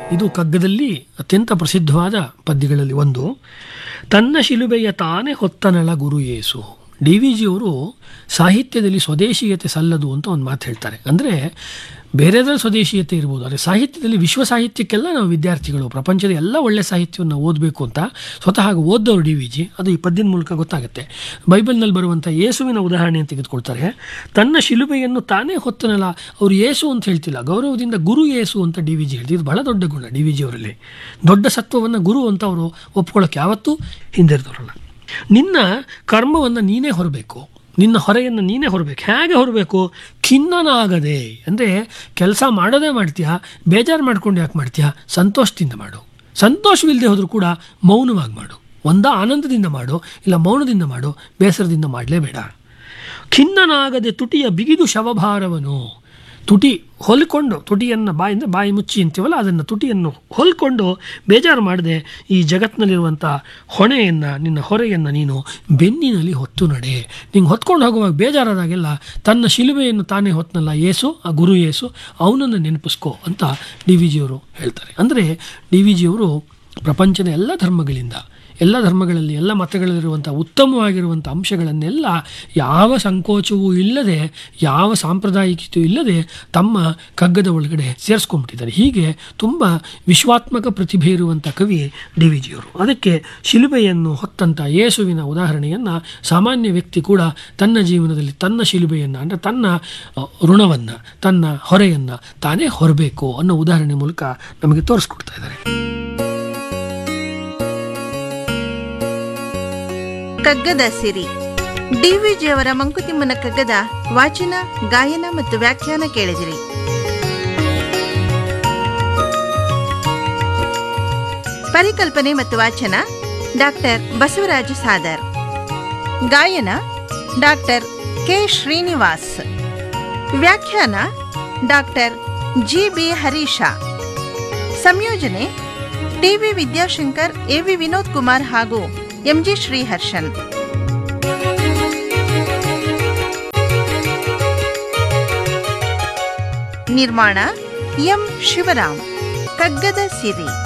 ಇದು ಕಗ್ಗದಲ್ಲಿ ಅತ್ಯಂತ ಪ್ರಸಿದ್ಧವಾದ ಪದ್ಯಗಳಲ್ಲಿ ಒಂದು ತನ್ನ ಶಿಲುಬೆಯ ತಾನೇ ಹೊತ್ತನಳ ಗುರು ಯೇಸು ಡಿ ವಿ ಜಿಯವರು ಸಾಹಿತ್ಯದಲ್ಲಿ ಸ್ವದೇಶೀಯತೆ ಸಲ್ಲದು ಅಂತ ಒಂದು ಮಾತು ಹೇಳ್ತಾರೆ ಅಂದರೆ ಬೇರೆದರ ಸ್ವದೇಶೀಯತೆ ಇರ್ಬೋದು ಆದರೆ ಸಾಹಿತ್ಯದಲ್ಲಿ ವಿಶ್ವ ಸಾಹಿತ್ಯಕ್ಕೆಲ್ಲ ನಾವು ವಿದ್ಯಾರ್ಥಿಗಳು ಪ್ರಪಂಚದ ಎಲ್ಲ ಒಳ್ಳೆಯ ಸಾಹಿತ್ಯವನ್ನು ಓದಬೇಕು ಅಂತ ಸ್ವತಃ ಓದೋರು ಡಿ ವಿ ಜಿ ಅದು ಈ ಪದ್ಯದ ಮೂಲಕ ಗೊತ್ತಾಗುತ್ತೆ ಬೈಬಲ್ನಲ್ಲಿ ಬರುವಂಥ ಯೇಸುವಿನ ಉದಾಹರಣೆಯನ್ನು ತೆಗೆದುಕೊಳ್ತಾರೆ ತನ್ನ ಶಿಲುಬೆಯನ್ನು ತಾನೇ ಹೊತ್ತನಲ್ಲ ಅವರು ಯೇಸು ಅಂತ ಹೇಳ್ತಿಲ್ಲ ಗೌರವದಿಂದ ಗುರು ಯೇಸು ಅಂತ ಡಿ ವಿ ಜಿ ಹೇಳ್ತಿದ್ದು ಇದು ಬಹಳ ದೊಡ್ಡ ಗುಣ ಡಿ ವಿ ಜಿ ಅವರಲ್ಲಿ ದೊಡ್ಡ ಸತ್ವವನ್ನು ಗುರು ಅಂತ ಅವರು ಒಪ್ಕೊಳ್ಳೋಕೆ ಯಾವತ್ತೂ ಹಿಂದಿರ್ದವರಲ್ಲ ನಿನ್ನ ಕರ್ಮವನ್ನು ನೀನೇ ಹೊರಬೇಕು ನಿನ್ನ ಹೊರೆಯನ್ನು ನೀನೇ ಹೊರಬೇಕು ಹೇಗೆ ಹೊರಬೇಕು ಖಿನ್ನನಾಗದೆ ಅಂದರೆ ಕೆಲಸ ಮಾಡೋದೇ ಮಾಡ್ತೀಯಾ ಬೇಜಾರು ಮಾಡ್ಕೊಂಡು ಯಾಕೆ ಮಾಡ್ತೀಯಾ ಸಂತೋಷದಿಂದ ಮಾಡು ಸಂತೋಷವಿಲ್ಲದೆ ಹೋದರೂ ಕೂಡ ಮೌನವಾಗಿ ಮಾಡು ಒಂದ ಆನಂದದಿಂದ ಮಾಡು ಇಲ್ಲ ಮೌನದಿಂದ ಮಾಡು ಬೇಸರದಿಂದ ಮಾಡಲೇಬೇಡ ಖಿನ್ನನಾಗದೆ ತುಟಿಯ ಬಿಗಿದು ಶವಭಾರವನು ತುಟಿ ಹೊಲ್ಕೊಂಡು ತುಟಿಯನ್ನು ಬಾಯಿಂದ ಬಾಯಿ ಮುಚ್ಚಿ ಅಂತೀವಲ್ಲ ಅದನ್ನು ತುಟಿಯನ್ನು ಹೊಲ್ಕೊಂಡು ಬೇಜಾರು ಮಾಡದೆ ಈ ಜಗತ್ತಿನಲ್ಲಿರುವಂಥ ಹೊಣೆಯನ್ನು ನಿನ್ನ ಹೊರೆಯನ್ನು ನೀನು ಬೆನ್ನಿನಲ್ಲಿ ಹೊತ್ತು ನಡೆ ನಿಂಗೆ ಹೊತ್ಕೊಂಡು ಹೋಗುವಾಗ ಬೇಜಾರಾದಾಗೆಲ್ಲ ತನ್ನ ಶಿಲುಬೆಯನ್ನು ತಾನೇ ಹೊತ್ತನಲ್ಲ ಏಸು ಆ ಗುರು ಏಸು ಅವನನ್ನು ನೆನಪಿಸ್ಕೋ ಅಂತ ಡಿ ವಿ ಜಿಯವರು ಹೇಳ್ತಾರೆ ಅಂದರೆ ಡಿ ವಿ ಜಿಯವರು ಪ್ರಪಂಚದ ಎಲ್ಲ ಧರ್ಮಗಳಿಂದ ಎಲ್ಲ ಧರ್ಮಗಳಲ್ಲಿ ಎಲ್ಲ ಮತಗಳಲ್ಲಿರುವಂಥ ಉತ್ತಮವಾಗಿರುವಂಥ ಅಂಶಗಳನ್ನೆಲ್ಲ ಯಾವ ಸಂಕೋಚವೂ ಇಲ್ಲದೆ ಯಾವ ಸಾಂಪ್ರದಾಯಿಕತೆಯೂ ಇಲ್ಲದೆ ತಮ್ಮ ಕಗ್ಗದ ಒಳಗಡೆ ಸೇರಿಸ್ಕೊಂಡ್ಬಿಟ್ಟಿದ್ದಾರೆ ಹೀಗೆ ತುಂಬ ವಿಶ್ವಾತ್ಮಕ ಪ್ರತಿಭೆ ಇರುವಂಥ ಕವಿ ಡಿ ವಿ ಜಿಯವರು ಅದಕ್ಕೆ ಶಿಲುಬೆಯನ್ನು ಹೊತ್ತಂಥ ಯೇಸುವಿನ ಉದಾಹರಣೆಯನ್ನು ಸಾಮಾನ್ಯ ವ್ಯಕ್ತಿ ಕೂಡ ತನ್ನ ಜೀವನದಲ್ಲಿ ತನ್ನ ಶಿಲುಬೆಯನ್ನು ಅಂದರೆ ತನ್ನ ಋಣವನ್ನು ತನ್ನ ಹೊರೆಯನ್ನು ತಾನೇ ಹೊರಬೇಕು ಅನ್ನೋ ಉದಾಹರಣೆ ಮೂಲಕ ನಮಗೆ ತೋರಿಸ್ಕೊಡ್ತಾ ಇದ್ದಾರೆ ಕಗ್ಗದ ಸಿರಿ ಡಿವಿಜಿಯವರ ಮಂಕುತಿಮ್ಮನ ಕಗ್ಗದ ವಾಚನ ಗಾಯನ ಮತ್ತು ವ್ಯಾಖ್ಯಾನ ಕೇಳಿದಿರಿ ಪರಿಕಲ್ಪನೆ ಮತ್ತು ವಾಚನ ಡಾಕ್ಟರ್ ಬಸವರಾಜ ಸಾದರ್ ಗಾಯನ ಡಾಕ್ಟರ್ ಕೆ ಶ್ರೀನಿವಾಸ್ ವ್ಯಾಖ್ಯಾನ ಡಾಕ್ಟರ್ ಜಿ ಬಿ ಹರೀಶ ಸಂಯೋಜನೆ ಟಿವಿ ವಿದ್ಯಾಶಂಕರ್ ಎವಿ ವಿನೋದ್ ಕುಮಾರ್ ಹಾಗೂ ಎಂಜಿ ಶ್ರೀಹರ್ಷನ್ ನಿರ್ಮಾಣ ಎಂ ಶಿವರಾಮ್ ಕಗ್ಗದ ಸಿರಿ